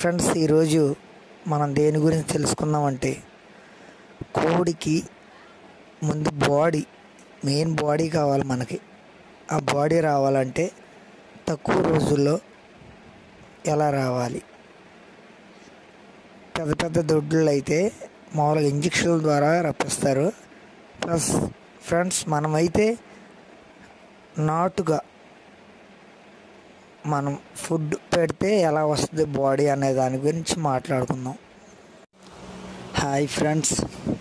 friends ఈరోజు మనం దేని గురించి తెలుసుకుందామంటే కోడికి ముందు బాడీ మెయిన్ బాడీ కావాలి మనకి ఆ బాడీ రావాలంటే తక్కువ రోజుల్లో ఎలా రావాలి పెద్ద పెద్ద దొడ్లు అయితే మామూలుగా ఇంజక్షన్ల ద్వారా రప్పిస్తారు ప్లస్ ఫ్రెండ్స్ మనమైతే నాటుగా మనం ఫుడ్ పెడితే ఎలా వస్తుంది బాడీ అనే దాని గురించి మాట్లాడుకుందాం హాయ్ ఫ్రెండ్స్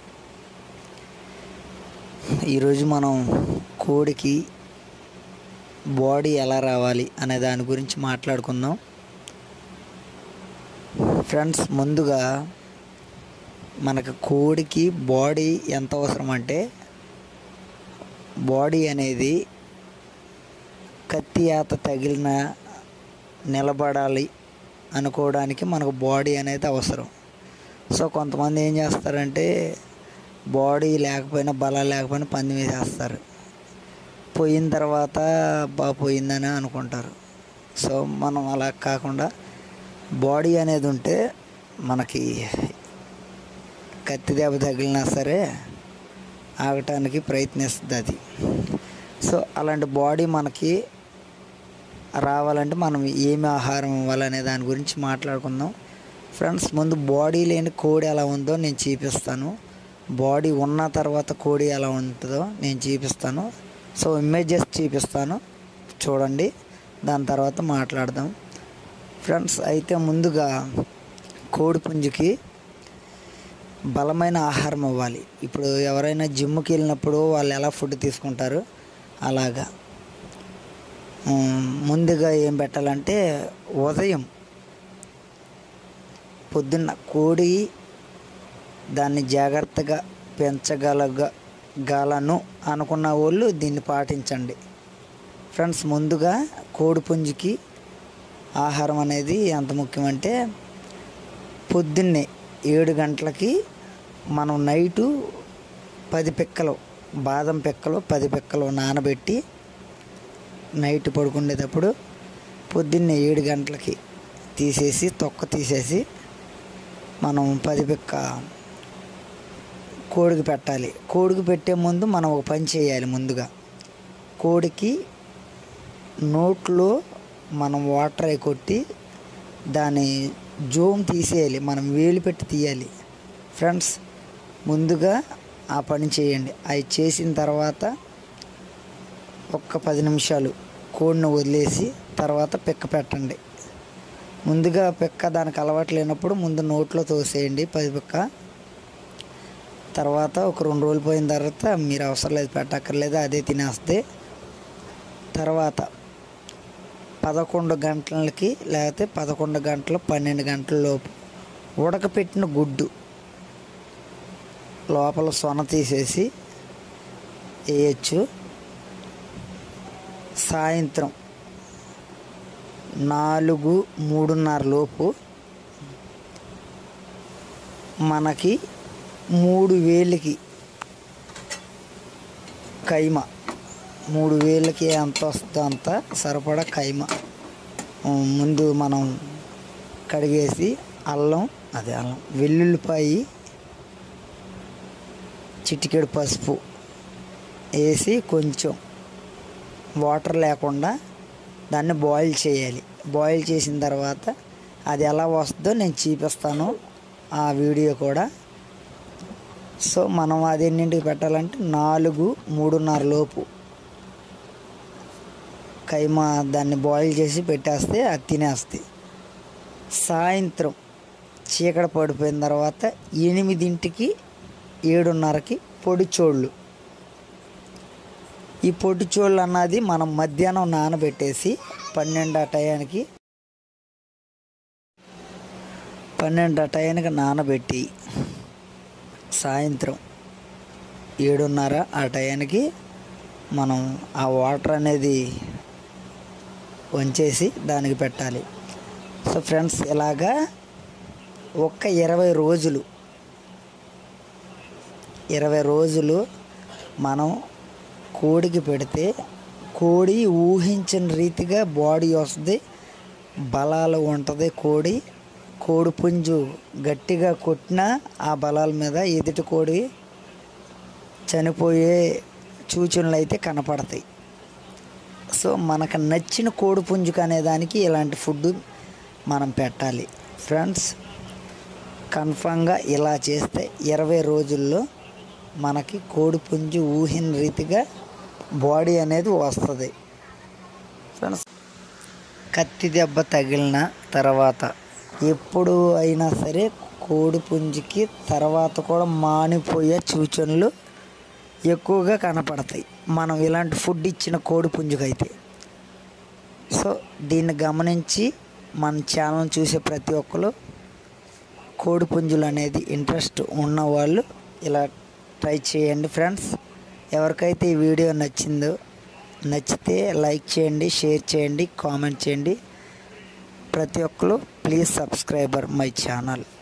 ఈరోజు మనం కోడికి బాడీ ఎలా రావాలి అనే దాని గురించి మాట్లాడుకుందాం ఫ్రెండ్స్ ముందుగా మనకు కోడికి బాడీ ఎంత అవసరం అంటే బాడీ అనేది కత్తి ఆత తగిలిన నిలబడాలి అనుకోవడానికి మనకు బాడీ అనేది అవసరం సో కొంతమంది ఏం చేస్తారంటే బాడీ లేకపోయినా బలం లేకపోయినా పంది మీద వేస్తారు పోయిన తర్వాత బా పోయిందని అనుకుంటారు సో మనం అలా కాకుండా బాడీ అనేది ఉంటే మనకి కత్తి దెబ్బ తగిలినా సరే ఆగటానికి ప్రయత్నిస్తుంది అది సో అలాంటి బాడీ మనకి రావాలంటే మనం ఏమి ఆహారం ఇవ్వాలనే దాని గురించి మాట్లాడుకుందాం ఫ్రెండ్స్ ముందు బాడీ లేని కోడి ఎలా ఉందో నేను చూపిస్తాను బాడీ ఉన్న తర్వాత కోడి ఎలా ఉంటుందో నేను చూపిస్తాను సో ఇమేజెస్ చూపిస్తాను చూడండి దాని తర్వాత మాట్లాడదాం ఫ్రెండ్స్ అయితే ముందుగా కోడి పుంజుకి బలమైన ఆహారం ఇవ్వాలి ఇప్పుడు ఎవరైనా జిమ్కి వెళ్ళినప్పుడు వాళ్ళు ఎలా ఫుడ్ తీసుకుంటారు అలాగా ఉమ్, ముందుగా ఏం పెట్టాలంటే ఉదయం పొద్దున్న కోడి దాన్ని జాగ్రత్తగా పెంచగలగ గలను అనుకున్న వాళ్ళు దీన్ని పాటించండి ఫ్రెండ్స్ ముందుగా కోడి పుంజుకి ఆహారం అనేది ఎంత ముఖ్యమంటే పొద్దున్నే ఏడు గంటలకి మనం నైటు పది పిక్కలు బాదం పిక్కలు పది పిక్కలు నానబెట్టి నైట్ పడుకునేటప్పుడు పొద్దున్నే ఏడు గంటలకి తీసేసి తొక్క తీసేసి మనం పది పిక్క కోడికి పెట్టాలి కోడికి పెట్టే ముందు మనం ఒక పని చేయాలి ముందుగా కోడికి నోట్లో మనం వాటర్ అయి కొట్టి దాని జోమ్ తీసేయాలి మనం వేలు పెట్టి తీయాలి ఫ్రెండ్స్ ముందుగా ఆ పని చేయండి అవి చేసిన తర్వాత ఒక్క పది నిమిషాలు కోడిని వదిలేసి తర్వాత పిక్క పెట్టండి ముందుగా పిక్క దానికి అలవాటు లేనప్పుడు ముందు నోట్లో తోసేయండి పది పిక్క తర్వాత ఒక రెండు రోజులు పోయిన తర్వాత మీరు అవసరం లేదు పెట్టక్కర్లేదు అదే తినేస్తే తర్వాత పదకొండు గంటలకి లేకపోతే పదకొండు గంటలు పన్నెండు గంటల లోపు ఉడకపెట్టిన గుడ్డు లోపల సొన తీసేసి వేయచ్చు సాయంత్రం నాలుగు మూడున్నర లోపు మనకి మూడు వేలకి కైమ మూడు వేలకి ఎంత వస్తుందో అంత సరిపడా కైమ ఉమ్, ముందు మనం కడిగేసి అల్లం అదే అల్లం వెల్లుల్లిపాయి చిటికెడు పసుపు వేసి కొంచెం వాటర్ లేకుండా దాన్ని బాయిల్ చేయాలి బాయిల్ చేసిన తర్వాత అది ఎలా వస్తుందో నేను చూపిస్తాను ఆ వీడియో కూడా సో మనం అది ఎన్నింటికి పెట్టాలంటే నాలుగు మూడున్నర లోపు కైమా దాన్ని బాయిల్ చేసి పెట్టేస్తే అది తినేస్తాయి సాయంత్రం చీకటి పడిపోయిన తర్వాత ఎనిమిదింటికి ఏడున్నరకి పొడిచోళ్ళు ఈ పొడిచోళ్ళు అన్నది మనం మధ్యాహ్నం నానబెట్టేసి పన్నెండు ఆ టయానికి పన్నెండు ఆ టయానికి నానబెట్టి సాయంత్రం ఏడున్నర ఆ టయానికి మనం ఆ వాటర్ అనేది వంచేసి దానికి పెట్టాలి సో ఫ్రెండ్స్ ఇలాగా ఒక్క ఇరవై రోజులు ఇరవై రోజులు మనం కోడికి పెడితే కోడి ఊహించిన రీతిగా బాడీ వస్తుంది బలాలు ఉంటుంది కోడి కోడి పుంజు గట్టిగా కొట్టినా ఆ బలాల మీద ఎదుటి కోడి చనిపోయే సూచనలు అయితే కనపడతాయి సో మనకు నచ్చిన కోడి పుంజుకు అనేదానికి ఇలాంటి ఫుడ్ మనం పెట్టాలి ఫ్రెండ్స్ కన్ఫామ్గా ఇలా చేస్తే ఇరవై రోజుల్లో మనకి కోడి పుంజు ఊహిన రీతిగా బాడీ అనేది వస్తుంది ఫ్రెండ్స్ కత్తి దెబ్బ తగిలిన తర్వాత ఎప్పుడు అయినా సరే కోడి పుంజుకి తర్వాత కూడా మానిపోయే సూచనలు ఎక్కువగా కనపడతాయి మనం ఇలాంటి ఫుడ్ ఇచ్చిన కోడి పుంజుకైతే సో దీన్ని గమనించి మన ఛానల్ చూసే ప్రతి ఒక్కరు కోడి పుంజులు అనేది ఇంట్రెస్ట్ ఉన్నవాళ్ళు ఇలా ట్రై చేయండి ఫ్రెండ్స్ ఎవరికైతే ఈ వీడియో నచ్చిందో నచ్చితే లైక్ చేయండి షేర్ చేయండి కామెంట్ చేయండి ప్రతి ఒక్కరు ప్లీజ్ సబ్స్క్రైబర్ మై ఛానల్